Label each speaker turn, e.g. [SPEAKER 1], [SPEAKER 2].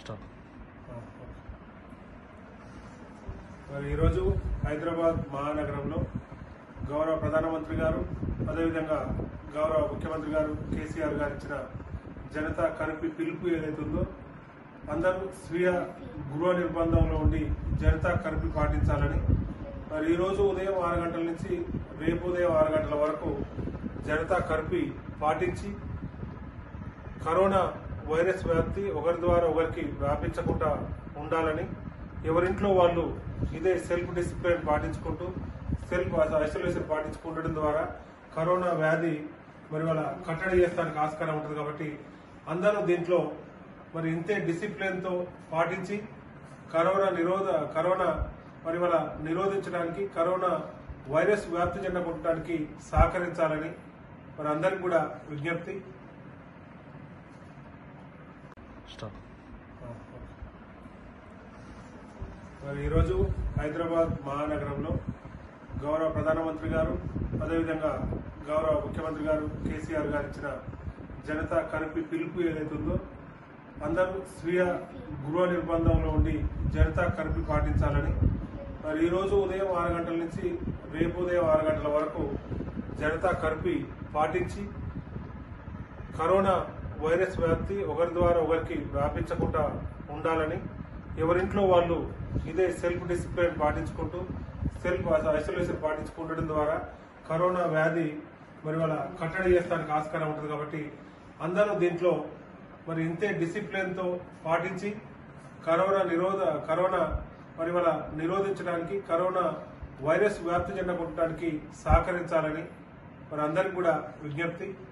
[SPEAKER 1] start
[SPEAKER 2] మరి ఈరోజు హైదరాబాద్ మహానగరంలో గౌరవ ప్రధానమంత్రి గారు అదేవిధంగా గౌరవ ముఖ్యమంత్రి గారు కేసీఆర్ గారు ఇచ్చిన జనతా కనిపి పిలుపు ఏదైతుందో అందరూ స్వీయ గృహ నిర్బంధంలో ఉండి జనతా కనిపి పాటించాలని మరి ఈరోజు ఉదయం ఆరు గంటల నుంచి రేపు ఉదయం ఆరు గంటల వరకు జనతా కర్ఫ్యూ పాటించి కరోనా వైరస్ వ్యాప్తి ఒకరి ద్వారా ఒకరికి వ్యాపించకుండా ఉండాలని ఎవరింట్లో వాళ్ళు ఇదే సెల్ఫ్ డిసిప్లిన్ పాటించుకుంటూ సెల్ఫ్ ఐసోలేషన్ పాటించుకుంటడం ద్వారా కరోనా వ్యాధి మరి వాళ్ళ కట్టడి చేస్తానికి ఆస్కారం ఉంటుంది కాబట్టి అందరూ దీంట్లో మరి ఇంతే డిసిప్లిన్తో పాటించి కరోనా నిరోధ కరోనా మరి వాళ్ళ నిరోధించడానికి కరోనా వైరస్ వ్యాప్తి చెందకుండటానికి సహకరించాలని మరి అందరికి కూడా విజ్ఞప్తి
[SPEAKER 1] స్టార్ట్
[SPEAKER 2] మరి ఈరోజు హైదరాబాద్ మహానగరంలో గౌరవ ప్రధానమంత్రి గారు అదేవిధంగా గౌరవ ముఖ్యమంత్రి గారు కేసీఆర్ గారు ఇచ్చిన జనతా కనిపి పిలుపు ఏదైతుందో అందరూ స్వీయ గృహ నిర్బంధంలో ఉండి జనతా కనిపి పాటించాలని మరి ఈరోజు ఉదయం ఆరు గంటల నుంచి రేపు ఉదయం ఆరు గంటల వరకు జనతా కర్ఫ్యూ పాటించి కరోనా వైరస్ వ్యాప్తి ఒకరి ద్వారా ఒకరికి వ్యాపించకుండా ఉండాలని ఎవరింట్లో వాళ్ళు ఇదే సెల్ఫ్ డిసిప్లిన్ పాటించుకుంటూ సెల్ఫ్ ఐసోలేషన్ పాటించుకుంటడం ద్వారా కరోనా వ్యాధి మరి వాళ్ళ కట్టడి చేస్తానికి ఆస్కారం ఉంటుంది కాబట్టి అందరూ దీంట్లో మరి ఇంతే డిసిప్లిన్తో పాటించి కరోనా నిరోధ కరోనా మరి వాళ్ళ నిరోధించడానికి కరోనా వైరస్ వ్యాప్తి చెందకుండటానికి సహకరించాలని మరి అందరికి కూడా విజ్ఞప్తి